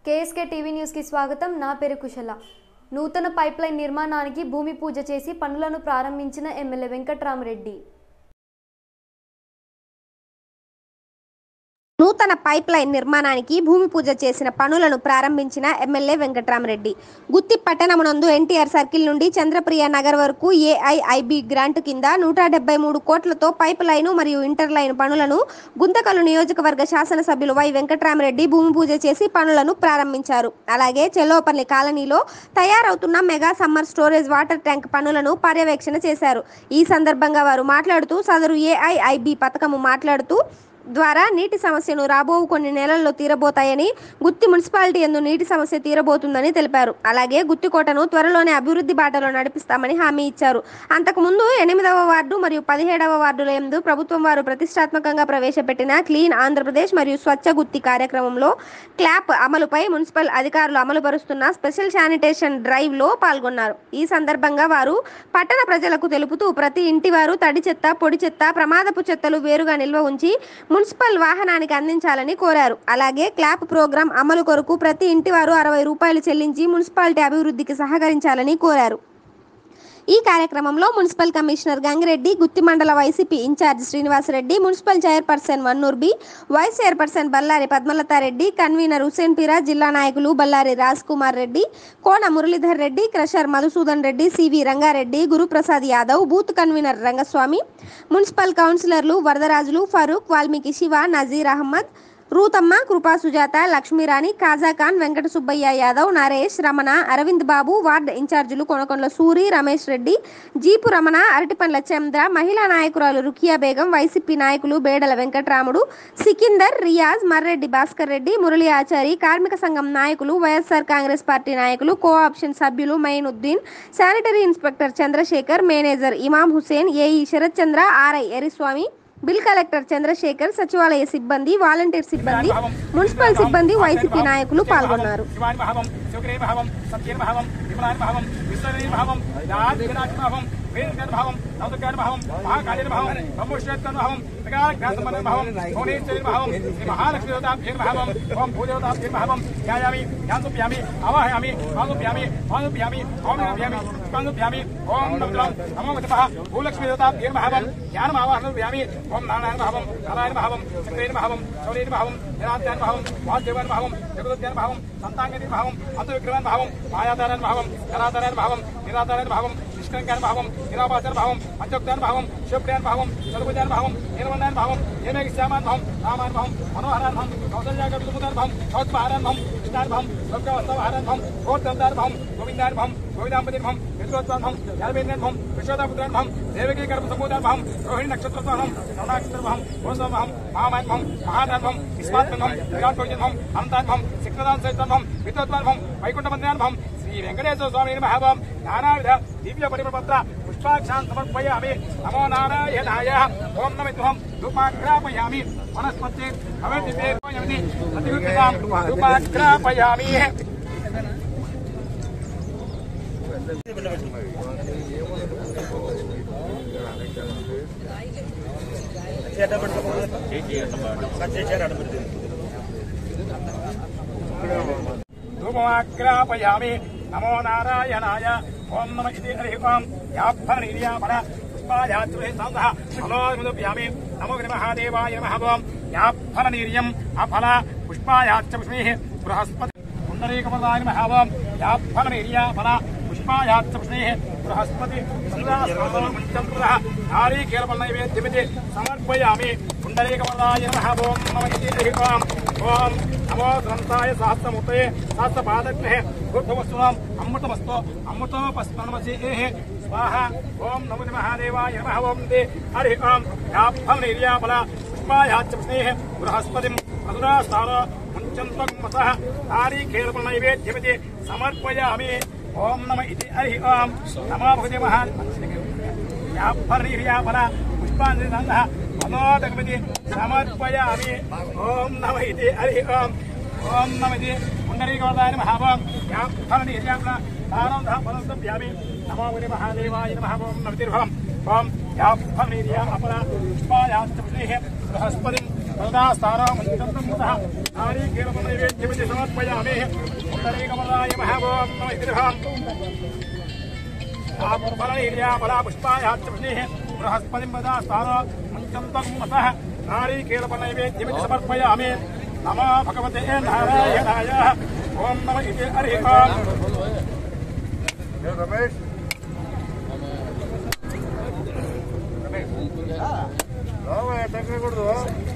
KSK TV న్యూస్కి స్వాగతం నా పేరు కుశల నూతన పైప్లైన్ నిర్మాణానికి భూమి పూజ చేసి పనులను ప్రారంభించిన ఎమ్మెల్యే వెంకట్రామరెడ్డి నూతన పైప్ లైన్ నిర్మాణానికి భూమి పూజ చేసిన పనులను ప్రారంభించిన ఎమ్మెల్యే వెంకట్రామరెడ్డి గుత్తి పట్టణమునందు ఎన్టీఆర్ సర్కిల్ నుండి చంద్రప్రియ నగర్ వరకు ఏఐఐబి గ్రాంట్ కింద నూట డెబ్బై మూడు కోట్లతో పైప్ లైను మరియు ఇంటర్ లైన్ పనులను గుంతకలు నియోజకవర్గ శాసనసభ్యులు వై వెంకట్రామరెడ్డి భూమి పూజ చేసి పనులను ప్రారంభించారు అలాగే చెల్లోపల్లి కాలనీలో తయారవుతున్న mega summer storage water tank పనులను పర్యవేక్షణ చేశారు ఈ సందర్భంగా వారు మాట్లాడుతూ సదరు ఏఐఐబి పథకము మాట్లాడుతూ ద్వారా నీటి సమస్యను రాబో కొన్ని నెలల్లో తీరబోతాయని గుత్తి మున్సిపాలిటీ ఎందు నీటి సమస్య తీరబోతుందని తెలిపారు అలాగే గుత్తికోటను త్వరలోనే అభివృద్ధి బాటలో నడిపిస్తామని హామీ ఇచ్చారు అంతకుముందు ఎనిమిదవ వార్డు మరియు పదిహేడవ వార్డుల ఎందు ప్రభుత్వం వారు ప్రతిష్టాత్మకంగా ప్రవేశపెట్టిన క్లీన్ ఆంధ్రప్రదేశ్ మరియు స్వచ్ఛ గుత్తి కార్యక్రమంలో క్లాప్ అమలుపై మున్సిపల్ అధికారులు అమలుపరుస్తున్న స్పెషల్ శానిటేషన్ డ్రైవ్ లో పాల్గొన్నారు ఈ సందర్భంగా వారు పట్టణ ప్రజలకు తెలుపుతూ ప్రతి ఇంటి వారు తడి చెత్త పొడి చెత్త ప్రమాదపు చెత్తలు వేరుగా నిల్వ ఉంచి మున్సిపల్ వాహనానికి అందించాలని కోరారు అలాగే క్లాప్ ప్రోగ్రాం అమలు కొరకు ప్రతి ఇంటి వారు అరవై రూపాయలు చెల్లించి మున్సిపాలిటీ అభివృద్ధికి సహకరించాలని కోరారు ఈ కార్యక్రమంలో మున్సిపల్ కమిషనర్ గంగిరెడ్డి గుత్తి మండల YCP in-charge Srinivasareddy municipal chairperson Vannur B vice chairperson Ballari Padmalathareddy convener Hussain Peera జిల్లా నాయకులు Ballari Raj Kumar Reddy Kona Muralidhar Reddy crusher Madhusudhan Reddy CV Rangareddy Guruprasad Yadav booth convener Rangaswamy municipal కౌన్సిలర్లు వరదరాజులు ఫరూక్ వాల్మీకి శివ నజీర్ అహ్మద్ రూతమ్మ కృపా సుజాత లక్ష్మీరాణి కాజాఖాన్ వెంకట సుబ్బయ్య యాదవ్ నరేష్ రమణ అరవింద్ బాబు వార్డ్ ఇన్ఛార్జీలు కొనకొండల సూరి రమేష్ రెడ్డి జీపు రమణ అరటిపండ్ల చంద్ర మహిళా నాయకురాలు రుకియా బేగం వైసీపీ నాయకులు బేడల వెంకట్రాముడు సికిందర్ రియాజ్ మర్రెడ్డి భాస్కర్ రెడ్డి మురళి ఆచారి కార్మిక సంఘం నాయకులు వైఎస్ఆర్ కాంగ్రెస్ పార్టీ నాయకులు కో ఆప్షన్ సభ్యులు Mainuddin sanitary inspector Chandrasekhar manager Imam Hussain AE Sarath Chandra RI Eriswamy bill collector Chandrasekhar సచివాలయ సిబ్బంది వాలంటీర్ సిబ్బంది మున్సిపల్ సిబ్బంది వైసీపీ నాయకులు పాల్గొన్నారు శివాని భావం శివగ్రే భావం సత్యేన భావం విమలాని భావం విశ్వని భావం రాజవినాశ భావం వేదన భావం నౌతకాని భావం మహాకాళీన భావం బ్రహ్మోషేత్కరణ భావం జ్ఞాతమన భావం భువనేశ్వరి భావం శ్రీ మహాలక్ష్మి దేవతాభ్యేన భావం ఓం భూదేవతాభ్యేన భావం ధ్యాయామి ధ్యానసుప్యామి ఆవాహయామి పాదుప్యామి పాదుప్యామి ఓం నమ్యామి పుష్పాంగుప్యామి ఓం నమః నమో వచపః భూలక్ష్మి దేవతాభ్యేన భావం జ్ఞానం ఆవాహనప్యామి ఓం నారాయణ భావం నారాయణ భావం చక్రేణ భావం శౌర్యేన భావం నిరాత్యాన భావం వాసుదేవాన భావం జగదత్యాన భావం సంతాంగతి భావం అంత విగ్రహాన్ భావం మాయాధారాన భావం కరాధారాన భావం నిరాధారాన భావం నిష్కంకాన భావం నిరాభాచార భావం పంచోక్తాన భావం శివప్రియాన భావం చదువుదాన భావం నిర్వందాన భావం ఏమేక శ్యామాన భావం రామాన భావం మనోహరాన భావం కౌశల్యాగముదాన భావం కౌత్మహారాన భావం కృష్ణాన భావం లోకవస్తవహారాన భావం గోత్రందాన భావం గోవిందాన భావం గోవిందాంబతి భావం యశోత్వాన భావం యాదవేంద్రాన భావం విశ్వదాపుత్రాన భావం దేవకీ గర్భ సమూదాన భావం రోహిణి నక్షత్రత్వాన భావం కరుణాక్షర భావం గోసవ భావం మహామాన్ భావం మహాదాన భావం విస్మాత్మ భావం విరాట్ భోజన భావం అనంతాన భావం శిఖరదాన సహితాన భావం విద్వత్వాన భావం వైకుంఠ మందిరాన భావం శ్రీ వెంకటేశ్వర స్వామి మహాభావం నానావిధ దివ్య పరిమళపత్ర పుష్పాక్షాన్ సమర్పయామి నమో నారాయణాయ ఓం నమిత్వం ధూపాగ్రాపయామి వనస్పతి భవతి ప్రతికృతికాం ధూపాగ్రాపయామి ధూపమాగ్రాపయామి నమో నారాయణాయ ఓం నమ ఇది హరి ఓం యాఫల నిర్యాపణ పుష్పాయాత్రే సంసః ఫలోముదప్యామి నమో మహాదేవాయ నమః ఓం యాఫల నిర్యం అఫల పుష్పాయాచ్చ పుష్పేః బృహస్పతి పుండరీకమలాయ నమః ఓం యాఫల నిర్యాపణ పుష్పాయాచ్చ పుష్పేః బృహస్పతి చంద్రః నారీకేలపల నైవేద్యమితి సమర్పయామి పుండరీకమలాయ నమః ఓం నమ ఇది హరి ఓం ఓం నమో గ్రంథాయ సహస్రమూర్తయే సహస్రపాదగ్రహే బుద్ధవస్తునాం అమృతమస్తో అమృతోపస్మనమసేః స్వాహ ఓం నమో మహాదేవాయ నమః ఓం దే హరి ఓం యాఫల నిర్యాపల పుష్పాయాచ్చ పుష్పేః బృహస్పతిం మధురాస్థాన ముంచంతం మసః నారీకేలపల నైవేద్యమితి సమర్పయామి ఓం నమ ఇది హరి ఓం నమో భగవతే మహా యాఫల పుష్పాంజలి మనోదగమతి సమర్పయామి ఓం నమ ఇది హరి ఓం ఓం నమ ఇది పుండరీకవదాయ మహాభావం యాఫలని యజాపన దానం ధ ఫలస్తవ్యామి నమో వరి మహాదేవాయ నమః ఓం నమతిర్భవం ఓం యాఫలని యజాపన పుష్పాయాశ్చ పుష్ణేః బృహస్పతిం तदा स्थानमञ्चन्तमुतः नारीकेलमनैवेद्यमिति समर्पयामि उत्तरेकमलाय महाभों नम इतिर्भाम् फलनीर्याफला पुष्पायाच्चपत्नीः बृहस्पतिं वदा स्थानमञ्चन्तमुतः नारीकेलमनैवेद्यमिति समर्पयामि नमो भगवते नारायणाय ॐ नम इति अर्हिताम् రమేష్ రావయ్య తగ్గకూడదు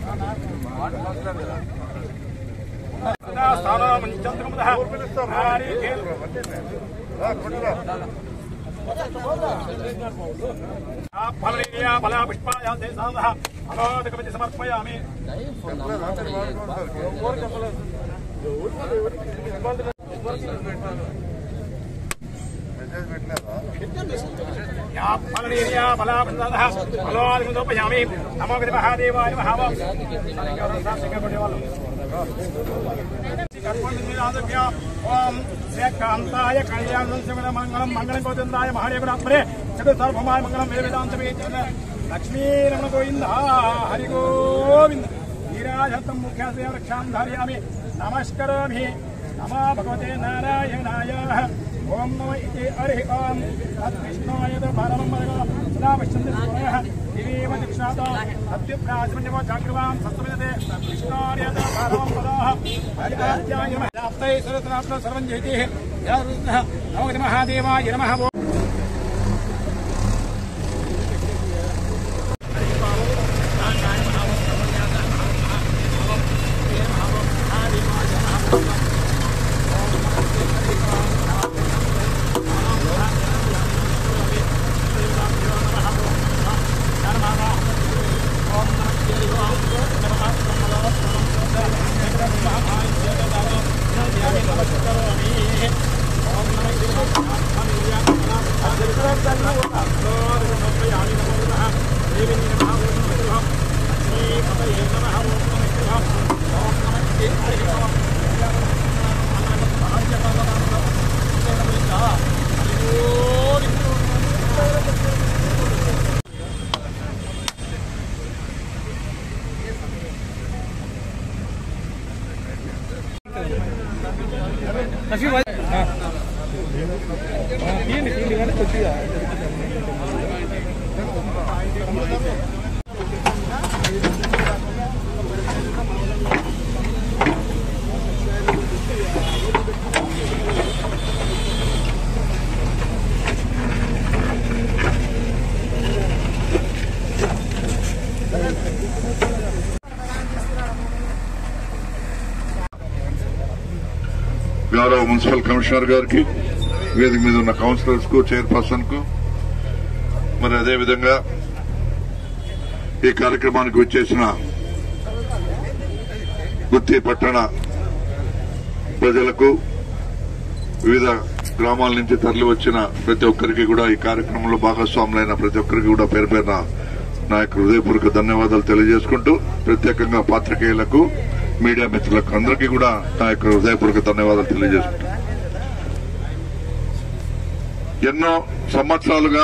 तदा स्थानमञ्चन्तमुतः नारीकेल రా కొట్టురా फलनीया फला पुष्पाया देशादः अनोदकमिति समर्पयामि చెప్పలేదు అందరు వాడుకోండి మెసేజ్ పెట్టలేదా या फलनीया फला पुष्पादः अनोदकमितोपयामि नमो गति महादेवाय महाव ओम श्रीकांताय कल्याणं मंगलम मंगलम गोविंदाय महादेवरात्मने चतुर्भमाय मंगलम वेद वेदांत वेद लक्ष्मी रमण गोविंद हरि गोविंद नीराजतं मुख्यास्य वृक्षां धारयामि नमस्करोमि नमो भगवते नारायणाय ओम नम इति हरि ओम तद्विष्णाय परमं सदा पश्यन्ति सूरयः दिवेव दीक्षात सत्यप्राचमन्यवो जाग्रवां सत्समिदते विष्णार्य परमं पदाः हरिदात्याय नमः प्राप्तये सरस्वती सर्वं जयति नमो महादेवाय नमः वो గౌరవ మున్సిపల్ కమిషనర్ గారికి వేదిక మీద ఉన్న కౌన్సిలర్స్ కు చైర్పర్సన్ కు మరి అదేవిధంగా ఈ కార్యక్రమానికి వచ్చేసిన గుత్తి పట్టణ ప్రజలకు వివిధ గ్రామాల నుంచి తరలి వచ్చిన ప్రతి ఒక్కరికి కూడా ఈ కార్యక్రమంలో భాగస్వాములైన ప్రతి ఒక్కరికి కూడా పేరు పేరున నా యొక్క హృదయపూర్వక ధన్యవాదాలు తెలియజేసుకుంటూ ప్రత్యేకంగా పాత్రికేయులకు మీడియా మిత్రులకు అందరికీ కూడా నా యొక్క హృదయపూర్వక ధన్యవాదాలు తెలియజేసుకుంటూ ఎన్నో సంవత్సరాలుగా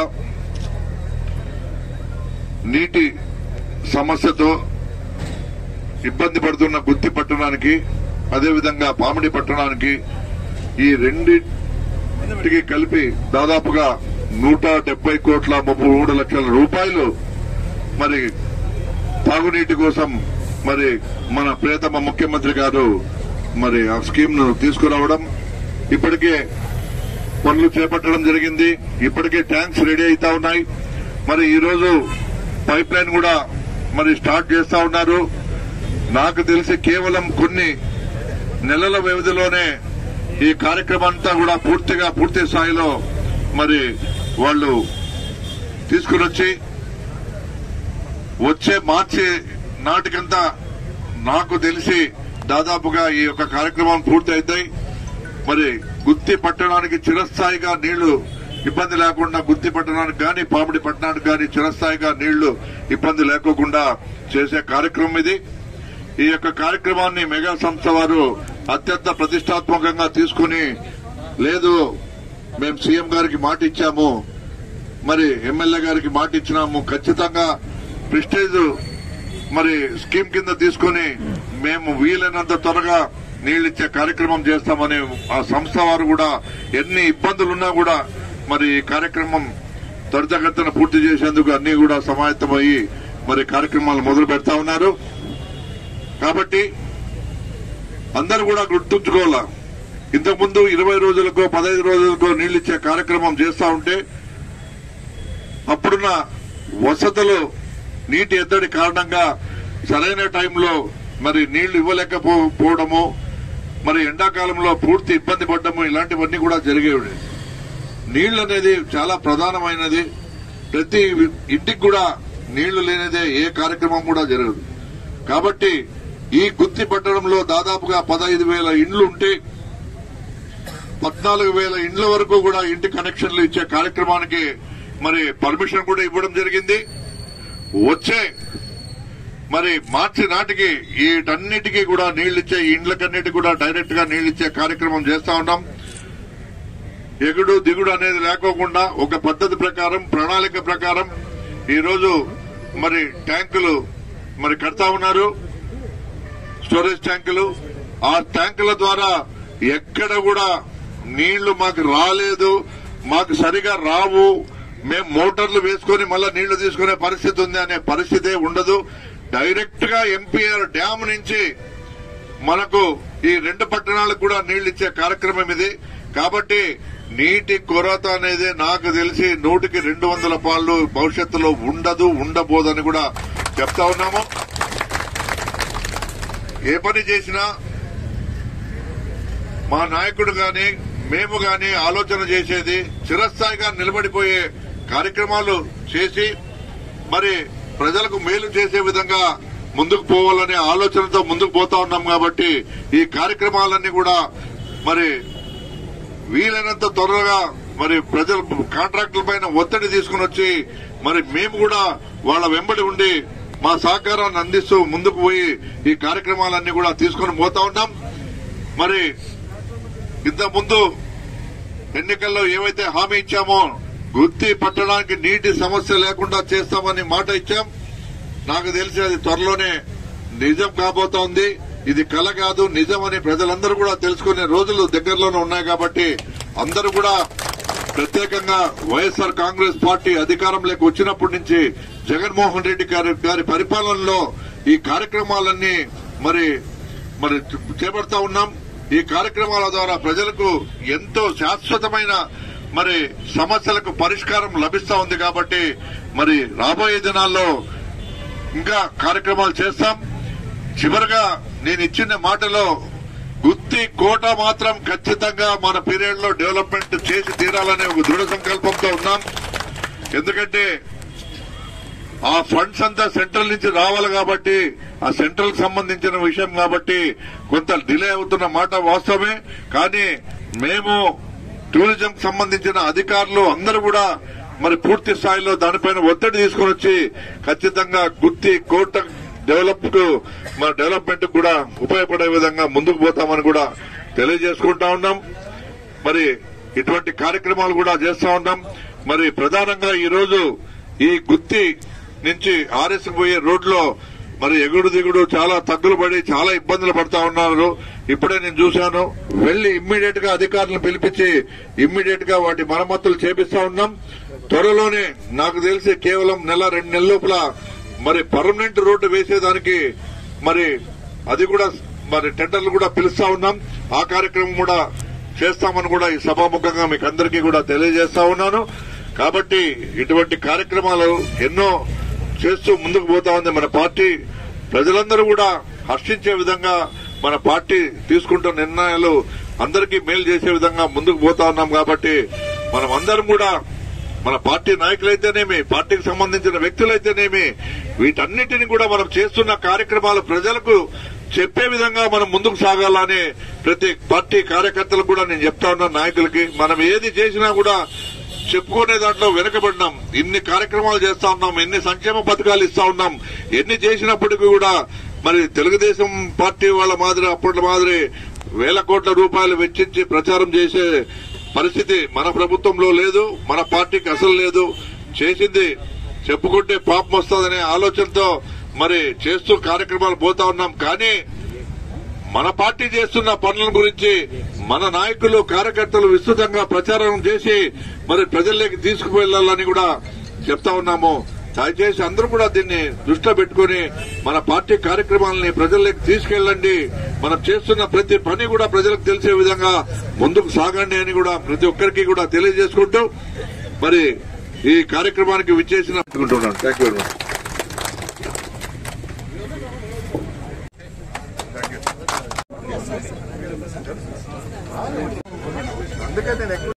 నీటి సమస్యతో ఇబ్బంది పడుతున్న గుత్తి పట్టణానికి అదేవిధంగా పామిడి పట్టణానికి ఈ రెండింటికి కలిపి దాదాపుగా నూట డెబ్బై కోట్ల ముప్పై మూడు లక్షల రూపాయలు మరి తాగునీటి కోసం మరి మన ప్రియతమ ముఖ్యమంత్రి గారు మరి ఆ స్కీమ్ ను తీసుకురావడం ఇప్పటికే పనులు చేపట్టడం జరిగింది ఇప్పటికే ట్యాంక్స్ రెడీ అవుతా ఉన్నాయి మరి ఈ రోజు పైప్ లైన్ కూడా మరి స్టార్ట్ చేస్తా ఉన్నారు నాకు తెలిసి కేవలం కొన్ని నెలల వ్యవధిలోనే ఈ కార్యక్రమం అంతా కూడా పూర్తిగా పూర్తి స్థాయిలో మరి వాళ్ళు తీసుకుని వచ్చి వచ్చే మార్చి నాటికంతా నాకు తెలిసి దాదాపుగా ఈ యొక్క కార్యక్రమం పూర్తి అవుతాయి మరి గుత్తి పట్టణానికి చిరస్థాయిగా నీళ్లు ఇబ్బంది లేకుండా గుత్తి పట్టణానికి గాని పామిడి పట్టణానికి గాని చిరస్థాయిగా నీళ్లు ఇబ్బంది లేకోకుండా చేసే కార్యక్రమం ఇది ఈ యొక్క కార్యక్రమాన్ని మెగా సంస్థ వారు అత్యంత ప్రతిష్టాత్మకంగా తీసుకుని లేదు మేము సీఎం గారికి మాట ఇచ్చాము మరి ఎమ్మెల్యే గారికి మాట ఇచ్చినాము ఖచ్చితంగా ప్రెస్టేజ్ మరి స్కీమ్ కింద తీసుకొని మేము వీలైనంత త్వరగా నీళ్ళిచ్చే కార్యక్రమం చేస్తామని ఆ సంస్థ వారు కూడా ఎన్ని ఇబ్బందులున్నా కూడా మరి ఈ కార్యక్రమం త్వరితగతిన పూర్తి చేసేందుకు అన్ని కూడా సమాయత్తమయ్యి మరి కార్యక్రమాలు మొదలు పెడతా ఉన్నారు కాబట్టి అందరూ కూడా గుర్తుంచుకోవాలా ఇంతకుముందు ఇరవై రోజులకో పదహైదు రోజులకో నీళ్ళిచ్చే కార్యక్రమం చేస్తా ఉంటే అప్పుడున్న వసతులు నీటి ఎద్దడి కారణంగా సరైన టైంలో మరి నీళ్లు ఇవ్వలేకపోవడము మరి ఎండాకాలంలో పూర్తి ఇబ్బంది పడ్డము ఇలాంటివన్నీ కూడా జరిగేవి నీళ్లు అనేది చాలా ప్రధానమైనది ప్రతి ఇంటికి కూడా నీళ్లు లేనిదే ఏ కార్యక్రమం కూడా జరగదు కాబట్టి ఈ గుత్తి పట్టణంలో దాదాపుగా పదహైదు వేల ఇండ్లు ఉంటే పద్నాలుగు వేల ఇండ్ల వరకు కూడా ఇంటి కనెక్షన్లు ఇచ్చే కార్యక్రమానికి మరి పర్మిషన్ కూడా ఇవ్వడం జరిగింది వచ్చే మరి మార్చి నాటికి వీటన్నిటికీ కూడా నీళ్లిచ్చే ఈ ఇండ్లకన్నిటికీ కూడా డైరెక్ట్ గా నీళ్లిచ్చే కార్యక్రమం చేస్తా ఉన్నాం ఎగుడు దిగుడు అనేది లేకోకుండా ఒక పద్ధతి ప్రకారం ప్రణాళిక ప్రకారం ఈ రోజు మరి ట్యాంకులు మరి కడతా ఉన్నారు స్టోరేజ్ ట్యాంకులు ఆ ట్యాంకుల ద్వారా ఎక్కడ కూడా నీళ్లు మాకు రాలేదు మాకు సరిగా రావు మేము మోటార్లు వేసుకొని మళ్ళా నీళ్లు తీసుకునే పరిస్థితి ఉంది అనే పరిస్థితే ఉండదు డైరెక్ట్ గా ఎంపీఆర్ డ్యామ్ నుంచి మనకు ఈ రెండు పట్టణాలకు కూడా నీళ్లు ఇచ్చే కార్యక్రమం ఇది కాబట్టి నీటి కొరత అనేది నాకు తెలిసి నూటికి రెండు వందల పాళ్ళు భవిష్యత్తులో ఉండదు ఉండబోదని కూడా చెప్తా ఉన్నాము ఏ పని చేసినా మా నాయకుడు గాని మేము గాని ఆలోచన చేసేది చిరస్థాయిగా నిలబడిపోయే కార్యక్రమాలు చేసి మరి ప్రజలకు మేలు చేసే విధంగా ముందుకు పోవాలనే ఆలోచనతో ముందుకు పోతా ఉన్నాం కాబట్టి ఈ కార్యక్రమాలన్నీ కూడా మరి వీలైనంత త్వరగా మరి ప్రజల కాంట్రాక్టుల పైన ఒత్తిడి తీసుకుని వచ్చి మరి మేము కూడా వాళ్ళ వెంబడి ఉండి మా సహకారాన్ని అందిస్తూ ముందుకు పోయి ఈ కార్యక్రమాలన్నీ కూడా తీసుకుని పోతా ఉన్నాం మరి ఇంత ముందు ఎన్నికల్లో ఏవైతే హామీ ఇచ్చామో గుత్తి పట్టడానికి నీటి సమస్య లేకుండా చేస్తామని మాట ఇచ్చాం నాకు తెలిసి అది త్వరలోనే నిజం కాబోతోంది ఇది కల కాదు నిజం అని ప్రజలందరూ కూడా తెలుసుకునే రోజులు దగ్గరలోనే ఉన్నాయి కాబట్టి అందరూ కూడా ప్రత్యేకంగా వైఎస్ఆర్ కాంగ్రెస్ పార్టీ అధికారంలోకి వచ్చినప్పటి నుంచి జగన్మోహన్ రెడ్డి గారి గారి పరిపాలనలో ఈ కార్యక్రమాలన్నీ మరి మరి చేపడతా ఉన్నాం ఈ కార్యక్రమాల ద్వారా ప్రజలకు ఎంతో శాశ్వతమైన మరి సమస్యలకు పరిష్కారం లభిస్తా ఉంది కాబట్టి మరి రాబోయే దినాల్లో ఇంకా కార్యక్రమాలు చేస్తాం చివరగా నేను ఇచ్చిన మాటలో గుత్తి కోట మాత్రం ఖచ్చితంగా మన పీరియడ్ లో డెవలప్మెంట్ చేసి తీరాలనే ఒక దృఢ సంకల్పంతో ఉన్నాం ఎందుకంటే ఆ ఫండ్స్ అంతా సెంట్రల్ నుంచి రావాలి కాబట్టి ఆ సెంట్రల్ కి సంబంధించిన విషయం కాబట్టి కొంత డిలే అవుతున్న మాట వాస్తవమే కానీ మేము టూరిజం కి సంబంధించిన అధికారులు అందరూ కూడా మరి పూర్తి స్థాయిలో దానిపైన ఒత్తిడి తీసుకొని వచ్చి ఖచ్చితంగా గుత్తి కోట డెవలప్ కు మన డెవలప్మెంట్ కూడా ఉపయోగపడే విధంగా ముందుకు పోతామని కూడా తెలియజేసుకుంటా ఉన్నాం మరి ఇటువంటి కార్యక్రమాలు కూడా చేస్తా ఉన్నాం మరి ప్రధానంగా ఈ రోజు ఈ గుత్తి నుంచి ఆర్ఎస్ పోయే రోడ్లో మరి ఎగుడు దిగుడు చాలా తగ్గులు పడి చాలా ఇబ్బందులు పడతా ఉన్నారు ఇప్పుడే నేను చూశాను వెళ్లి ఇమ్మీడియట్ గా అధికారులను పిలిపించి ఇమ్మీడియట్ గా వాటి మరమ్మతులు చేపిస్తా ఉన్నాం త్వరలోనే నాకు తెలిసి కేవలం నెల రెండు నెలల లోపల మరి పర్మనెంట్ రోడ్డు వేసేదానికి మరి అది కూడా మరి టెండర్లు కూడా పిలుస్తా ఉన్నాం ఆ కార్యక్రమం కూడా చేస్తామని కూడా ఈ సభాముఖంగా మీకు అందరికీ కూడా తెలియజేస్తా ఉన్నాను కాబట్టి ఇటువంటి కార్యక్రమాలు ఎన్నో చేస్తూ ముందుకు పోతా ఉంది మన పార్టీ ప్రజలందరూ కూడా హర్షించే విధంగా మన పార్టీ తీసుకుంటున్న నిర్ణయాలు అందరికీ మేలు చేసే విధంగా ముందుకు పోతా ఉన్నాం కాబట్టి మనం అందరం కూడా మన పార్టీ నాయకులైతేనేమి పార్టీకి సంబంధించిన వ్యక్తులైతేనేమి వీటన్నిటిని కూడా మనం చేస్తున్న కార్యక్రమాలు ప్రజలకు చెప్పే విధంగా మనం ముందుకు సాగాలని ప్రతి పార్టీ కార్యకర్తలకు కూడా నేను చెప్తా ఉన్నాను నాయకులకి మనం ఏది చేసినా కూడా చెప్పుకునే దాంట్లో వెనకబడినాం ఇన్ని కార్యక్రమాలు చేస్తా ఉన్నాం ఎన్ని సంక్షేమ పథకాలు ఇస్తా ఉన్నాం ఎన్ని చేసినప్పటికీ కూడా మరి తెలుగుదేశం పార్టీ వాళ్ళ మాదిరి అప్పటి మాదిరి వేల కోట్ల రూపాయలు వెచ్చించి ప్రచారం చేసే పరిస్థితి మన ప్రభుత్వంలో లేదు మన పార్టీకి అసలు లేదు చేసింది చెప్పుకుంటే పాపం వస్తుందనే ఆలోచనతో మరి చేస్తూ కార్యక్రమాలు పోతా ఉన్నాం కానీ మన పార్టీ చేస్తున్న పనుల గురించి మన నాయకులు కార్యకర్తలు విస్తృతంగా ప్రచారం చేసి మరి ప్రజల్లోకి తీసుకువెళ్లాలని కూడా చెప్తా ఉన్నాము దయచేసి అందరూ కూడా దీన్ని దృష్టిలో పెట్టుకుని మన పార్టీ కార్యక్రమాలని ప్రజల్లోకి తీసుకెళ్ళండి మనం చేస్తున్న ప్రతి పని కూడా ప్రజలకు తెలిసే విధంగా ముందుకు సాగండి అని కూడా ప్రతి ఒక్కరికి కూడా తెలియజేసుకుంటూ మరి ఈ కార్యక్రమానికి విచ్చేసిన అనుకుంటున్నాను థ్యాంక్ యూ వెరీ మచ్